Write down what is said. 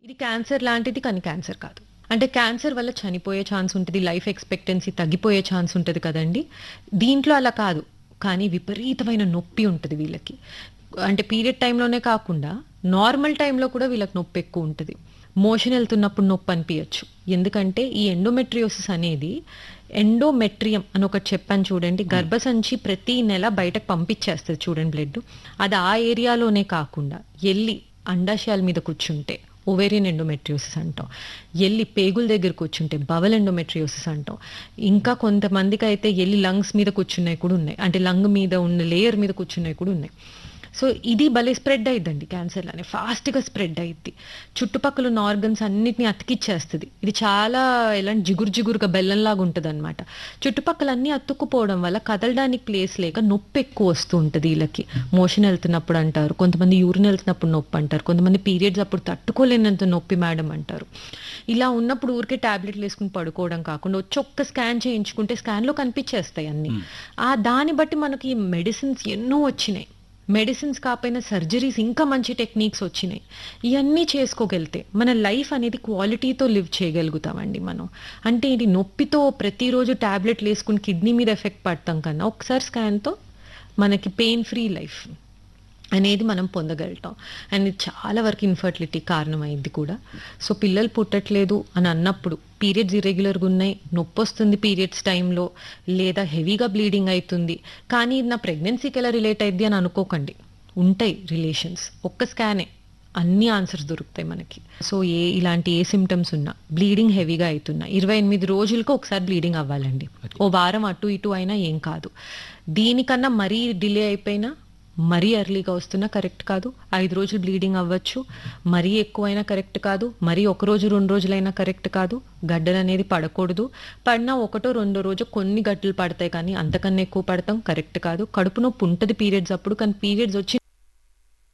ఇది క్యాన్సర్ లాంటిది కానీ క్యాన్సర్ కాదు అంటే క్యాన్సర్ వల్ల చనిపోయే ఛాన్స్ ఉంటుంది లైఫ్ ఎక్స్పెక్టెన్సీ తగ్గిపోయే ఛాన్స్ ఉంటుంది కదండి దీంట్లో అలా కాదు కానీ విపరీతమైన నొప్పి ఉంటుంది వీళ్ళకి అంటే పీరియడ్ టైంలోనే కాకుండా నార్మల్ టైంలో కూడా వీళ్ళకి నొప్పి ఎక్కువ ఉంటుంది మోషన్ వెళ్తున్నప్పుడు నొప్పి అనిపించచ్చు ఎందుకంటే ఈ ఎండోమెట్రియోసిస్ అనేది ఎండోమెట్రియం అని ఒకటి చెప్పాను చూడండి గర్భసంచి ప్రతి నెల బయటకు పంపించేస్తుంది చూడండి బ్లడ్ అది ఆ ఏరియాలోనే కాకుండా ఎల్లి అండాశయాల మీద కూర్చుంటే ఓవేరియన్ ఎండోమెట్రియోసిస్ అంటాం ఎల్లి పేగుల దగ్గర కూర్చుంటే బవల్ ఎండోమెట్రియోసిస్ అంటాం ఇంకా కొంతమందికి అయితే ఎల్లి లంగ్స్ మీద కూర్చున్నాయి కూడా ఉన్నాయి అంటే లంగ్ మీద ఉన్న లేయర్ మీద కూర్చున్నాయి కూడా ఉన్నాయి సో ఇది భలే స్ప్రెడ్ అయ్యిద్దండి క్యాన్సర్ లానే ఫాస్ట్గా స్ప్రెడ్ అయ్యిద్ది చుట్టుపక్కల ఉన్న ఆర్గన్స్ అన్నిటిని అతికిచ్చేస్తుంది ఇది చాలా ఎలాంటి జిగురు జిగురుగా బెల్లంలాగా ఉంటుంది అనమాట చుట్టుపక్కల అన్నీ అతుక్కుపోవడం వల్ల కదలడానికి ప్లేస్ లేక నొప్పి ఎక్కువ వస్తూ ఉంటుంది వీళ్ళకి మోషన్ వెళ్తున్నప్పుడు అంటారు కొంతమంది యూరిన్ వెళ్తున్నప్పుడు నొప్పి అంటారు కొంతమంది పీరియడ్స్ అప్పుడు తట్టుకోలేనంత నొప్పి మేడం అంటారు ఇలా ఉన్నప్పుడు ఊరికే టాబ్లెట్లు వేసుకుని పడుకోవడం కాకుండా వచ్చి ఒక్క స్కాన్ చేయించుకుంటే స్కాన్లో కనిపించేస్తాయి అన్ని ఆ దాన్ని బట్టి మనకి మెడిసిన్స్ ఎన్నో వచ్చినాయి మెడిసిన్స్ కాకపోయినా సర్జరీస్ ఇంకా మంచి టెక్నిక్స్ వచ్చినాయి ఇవన్నీ చేసుకోగలితే మన లైఫ్ అనేది క్వాలిటీతో లివ్ చేయగలుగుతామండి మనం అంటే ఇది నొప్పితో ప్రతిరోజు టాబ్లెట్లు వేసుకుని కిడ్నీ మీద ఎఫెక్ట్ పడతాం కన్నా ఒకసారి స్కాన్తో మనకి పెయిన్ ఫ్రీ లైఫ్ అనేది మనం పొందగలుగుతాం అండ్ ఇది చాలా వరకు ఇన్ఫర్టిలిటీ కారణమైంది కూడా సో పిల్లలు పుట్టట్లేదు అని అన్నప్పుడు పీరియడ్స్ ఇరెగ్యులర్గా ఉన్నాయి నొప్పి వస్తుంది పీరియడ్స్ టైంలో లేదా హెవీగా బ్లీడింగ్ అవుతుంది కానీ ఇది నా ప్రెగ్నెన్సీకి ఎలా రిలేట్ అయింది అని అనుకోకండి ఉంటాయి రిలేషన్స్ ఒక్క స్కానే అన్ని ఆన్సర్స్ దొరుకుతాయి మనకి సో ఏ ఇలాంటి ఏ సిమ్టమ్స్ ఉన్నా బ్లీడింగ్ హెవీగా అవుతున్నా ఇరవై ఎనిమిది రోజులకు ఒకసారి బ్లీడింగ్ అవ్వాలండి ఓ వారం అటు ఇటు అయినా ఏం కాదు దీనికన్నా మరీ డిలే అయిపోయినా మరీ ఎర్లీగా వస్తున్నా కరెక్ట్ కాదు ఐదు రోజులు బ్లీడింగ్ అవ్వచ్చు మరీ ఎక్కువైనా కరెక్ట్ కాదు మరీ ఒక రోజు రెండు రోజులైనా కరెక్ట్ కాదు గడ్డలు అనేది పడకూడదు పడినా ఒకటో రెండో రోజు కొన్ని గడ్డలు పడతాయి కానీ అంతకన్నా ఎక్కువ పడతాం కరెక్ట్ కాదు కడుపు నొప్పి ఉంటుంది పీరియడ్స్ అప్పుడు కానీ పీరియడ్స్ వచ్చి